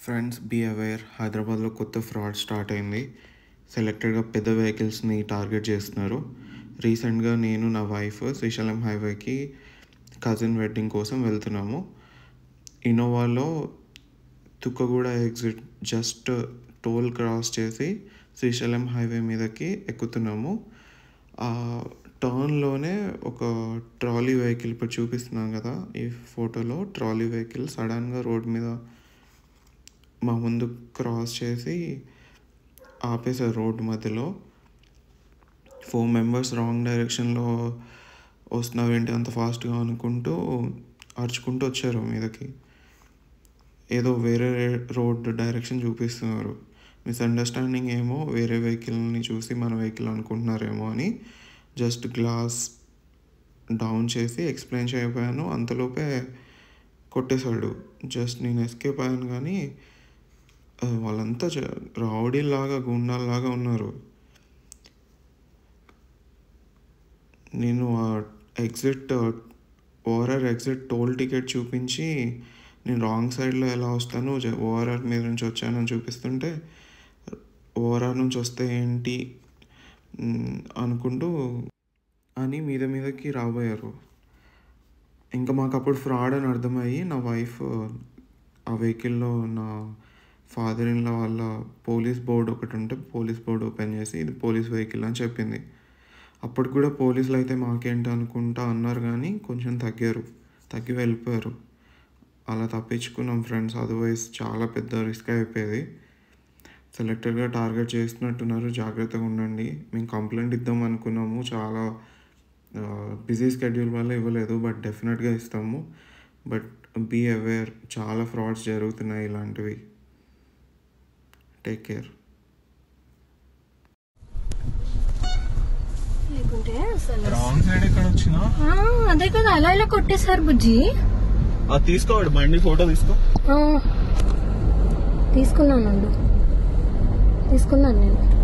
Friends be aware హైదరాబాద్లో కొత్త fraud start అయింది సెలెక్టెడ్గా పెద్ద వెహికల్స్ని టార్గెట్ చేస్తున్నారు రీసెంట్గా నేను నా వైఫ్ శ్రీశైలం హైవేకి కజిన్ వెడ్డింగ్ కోసం వెళ్తున్నాము ఇన్నోవాలో Tukkuguda exit just toll cross చేసి శ్రీశైలం హైవే మీదకి ఎక్కుతున్నాము ఆ టర్న్లోనే ఒక ట్రాలీ వెహికల్ ఇప్పుడు చూపిస్తున్నాం కదా ఈ ఫోటోలో ట్రాలీ వెహికల్ సడన్గా రోడ్ మీద మా ముందు క్రాస్ చేసి ఆపేశారు రోడ్ మధ్యలో ఫోర్ మెంబర్స్ రాంగ్ డైరెక్షన్లో వస్తున్నావు ఏంటి అంత ఫాస్ట్గా అనుకుంటూ అరుచుకుంటూ వచ్చారు మీదకి ఏదో వేరే రోడ్ డైరెక్షన్ చూపిస్తున్నారు మిస్అండర్స్టాండింగ్ ఏమో వేరే వెహికల్ని చూసి మన వెహికల్ అనుకుంటున్నారేమో అని జస్ట్ గ్లాస్ డౌన్ చేసి ఎక్స్ప్లెయిన్ చేయకపోయాను అంతలోపే కొట్టేశాడు జస్ట్ నేను ఎస్కేప్ అయ్యాను కానీ ఆ, వాళ్ళంతా చ- రౌడీలాగా గుండాల్లాగా ఉన్నారు నేను ఆ exit ORR exit toll ticket చూపించి నేను రాంగ్ సైడ్లో ఎలా వస్తాను ఓఆర్ఆర్ మీద నుంచి వచ్చానని చూపిస్తుంటే ఓఆర్ఆర్ నుంచి వస్తే ఏంటి మ్, అనుకుంటూ అని మీద మీదకి రాబోయారు ఇంకా మాకు అప్పుడు ఫ్రాడ్ అని అర్థమయ్యి నా వైఫ్ ఆ వెహికల్లో నా ఫాదర్ ఇన్ వాళ్ళ పోలీస్ బోర్డు ఒకటి ఉంటే పోలీస్ బోర్డు ఓపెన్ చేసి ఇది పోలీస్ వెహికల్ అని చెప్పింది అప్పుడు కూడా పోలీసులు అయితే మాకేంటి అనుకుంటా అన్నారు కానీ కొంచెం తగ్గారు తగ్గి వెళ్ళిపోయారు అలా తప్పించుకున్నాం ఫ్రెండ్స్ అదర్వైజ్ చాలా పెద్ద రిస్క్ అయిపోయేది సెలెక్టెడ్గా టార్గెట్ చేస్తున్నట్టున్నారు జాగ్రత్తగా ఉండండి మేము కంప్లైంట్ ఇద్దాం అనుకున్నాము చాలా బిజీ స్కెడ్యూల్ వల్ల ఇవ్వలేదు బట్ డెఫినెట్గా ఇస్తాము బట్ బీ అవేర్ చాలా ఫ్రాడ్స్ జరుగుతున్నాయి ఇలాంటివి టేక్ కేర్ లేకుంటే అసలు రాంగ్ సైడ్ ఎక్కడ వచ్చినా ఆ, అదే కదా అలా ఇలా కొట్టేశారు బుజ్జి అది తీసుకోవాడు బండి ఫోటో తీసుకో ఆ, తీసుకున్నాను ఉండు. తీసుకున్నాను నేను